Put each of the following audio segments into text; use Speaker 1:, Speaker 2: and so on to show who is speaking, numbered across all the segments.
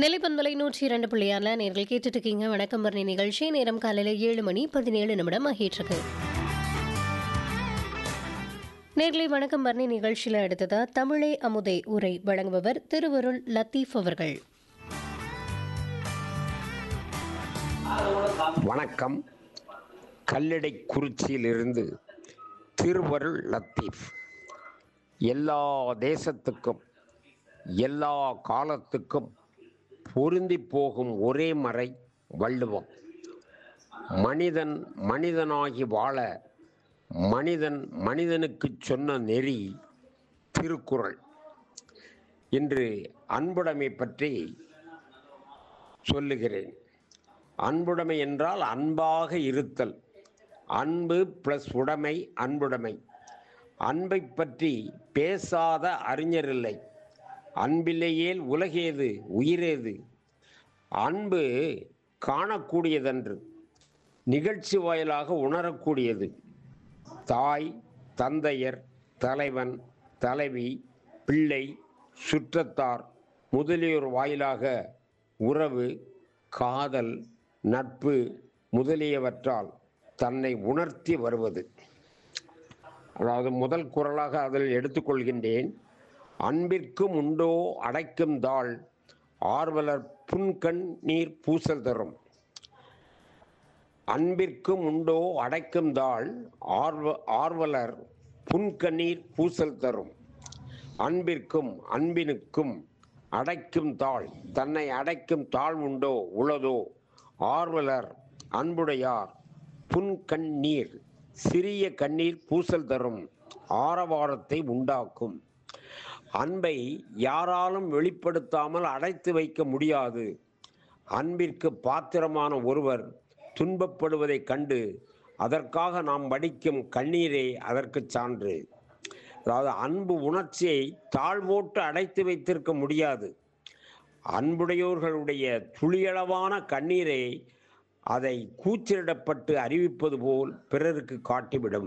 Speaker 1: நிலைப்பண்பலை நூற்றி இரண்டு புள்ளியார்ல நேர்கள் கேட்டுட்டு இருக்கீங்க வணக்கம் பரணி நிகழ்ச்சி நேரம் காலையில் ஏழு மணி பதினேழு நிமிடம் ஆகிட்டு நேர்களை வணக்கம் பரணி நிகழ்ச்சியில் அடுத்ததா தமிழே அமுதே உரை வழங்குபவர் திருவருள் லத்தீப் அவர்கள்
Speaker 2: வணக்கம் கல்லடை குறிச்சியிலிருந்து திருவருள் லத்தீஃப் எல்லா தேசத்துக்கும் எல்லா காலத்துக்கும் பொருந்தி போகும் ஒரே மறை வள்ளுவம் மனிதன் மனிதனாகி வாழ மனிதன் மனிதனுக்கு சொன்ன நெறி திருக்குறள் இன்று அன்புடைமை பற்றி சொல்லுகிறேன் அன்புடைமை என்றால் அன்பாக இருத்தல் அன்பு ப்ளஸ் உடைமை அன்புடைமை அன்பை பற்றி பேசாத அறிஞரில்லை அன்பிலேயேல் உலகேது உயிரேது அன்பு காணக்கூடியதன்று நிகழ்ச்சி வாயிலாக உணரக்கூடியது தாய் தந்தையர் தலைவன் தலைவி பிள்ளை சுற்றத்தார் முதலியோர் வாயிலாக உறவு காதல் நட்பு முதலியவற்றால் தன்னை உணர்த்தி வருவது அதாவது முதல் குரலாக அதில் எடுத்துக்கொள்கின்றேன் அன்பிற்கும் உண்டோ அடைக்கும் தாள் ஆர்வலர் புன்கண் நீர் பூசல் தரும் அன்பிற்கும் உண்டோ அடைக்கும் தாள் ஆர்வ ஆர்வலர் புன்கண்ணீர் பூசல் தரும் அன்பிற்கும் அன்பினுக்கும் அடைக்கும் தாள் தன்னை அடைக்கும் தாழ் உண்டோ உளதோ ஆர்வலர் அன்புடையார் புன்கண்ணீர் சிறிய கண்ணீர் பூசல் தரும் ஆரவாரத்தை உண்டாக்கும் அன்பை யாராலும் வெளிப்படுத்தாமல் அடைத்து வைக்க முடியாது அன்பிற்கு பாத்திரமான ஒருவர் துன்பப்படுவதைக் கண்டு அதற்காக நாம் வடிக்கும் கண்ணீரே அதற்கு சான்று அதாவது அன்பு உணர்ச்சியை தாழ்வோட்டு அடைத்து வைத்திருக்க முடியாது அன்புடையோர்களுடைய துளியளவான கண்ணீரை அதை கூச்சலிடப்பட்டு அறிவிப்பது போல் பிறருக்கு காட்டிவிடும்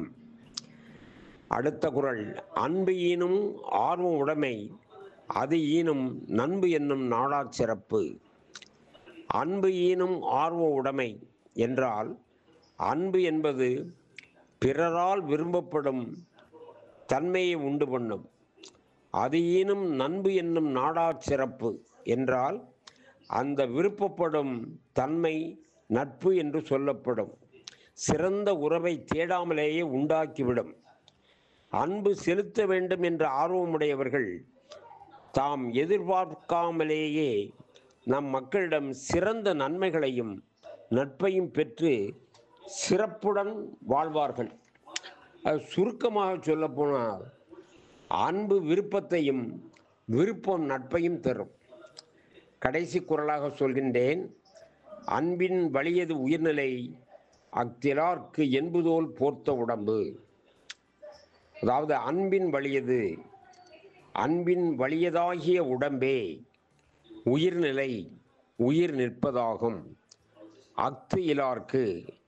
Speaker 2: அடுத்த குரல் அன்பு ஈனும் ஆர்வம் உடைமை அது ஈனும் நண்பு என்னும் நாடாச் சிறப்பு அன்பு ஈனும் ஆர்வ உடைமை என்றால் அன்பு என்பது பிறரால் விரும்பப்படும் தன்மையை உண்டு பண்ணும் அது ஈனும் நண்பு என்னும் நாடாச் சிறப்பு என்றால் அந்த விருப்பப்படும் தன்மை நட்பு என்று சொல்லப்படும் சிறந்த உறவை தேடாமலேயே உண்டாக்கிவிடும் அன்பு செலுத்த வேண்டும் என்ற ஆர்வமுடையவர்கள் தாம் எதிர்பார்க்காமலேயே நம் மக்களிடம் சிறந்த நன்மைகளையும் நட்பையும் பெற்று சிறப்புடன் வாழ்வார்கள் அது சுருக்கமாக சொல்லப்போனால் அன்பு விருப்பத்தையும் விருப்பம் நட்பையும் தரும் கடைசி குரலாக சொல்கின்றேன் அன்பின் வலியது உயிர்நிலை அத்திலார்க்கு என்பதோல் போர்த்த உடம்பு அதாவது அன்பின் வலியது அன்பின் வலியதாகிய உடம்பே உயிர்நிலை உயிர் நிற்பதாகும் அத்து இலார்க்கு